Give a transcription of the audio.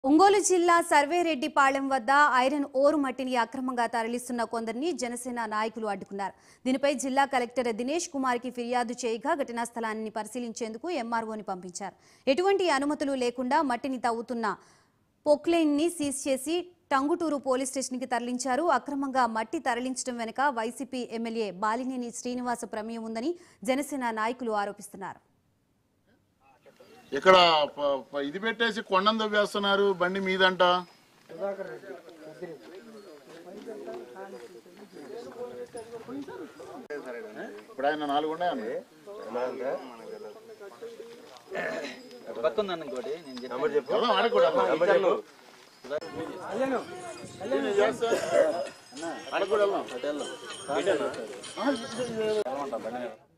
ఒంగోలు జిల్లా సర్వేరెడ్డిపాళెం వద్ద ఐరన్ ఓరు మట్టిని అక్రమంగా తరలిస్తున్న కొందరిని జనసేన నాయకులు అడ్డుకున్నారు దీనిపై జిల్లా కలెక్టర్ దినేష్ కుమార్కి ఫిర్యాదు చేయగా ఘటనా స్థలాన్ని పరిశీలించేందుకు ఎంఆర్ఓని పంపించారు ఎటువంటి అనుమతులు లేకుండా మట్టిని తవ్వుతున్న పొక్లైన్ ని సీజ్ చేసి టంగుటూరు పోలీస్ స్టేషన్కి తరలించారు అక్రమంగా మట్టి తరలించడం వెనుక వైసీపీ ఎమ్మెల్యే బాలినేని శ్రీనివాస ప్రమేయం ఉందని జనసేన నాయకులు ఆరోపిస్తున్నారు ఇక్కడ ప- ప- ఇది పెట్టేసి కొండం వేస్తున్నారు బండి మీదంట ఇప్పుడు ఆయన నాలుగు ఉన్నాయండి పక్క ఉందన్న ఇంకోటి నేను చెప్పాను. వెళ్దాం, ఆడికి కూడా వెళ్దాం. నేను చేస్తా. ఆడికి కూడా వెళ్దాం. ఆ, ఇది- ఇది- ఇది-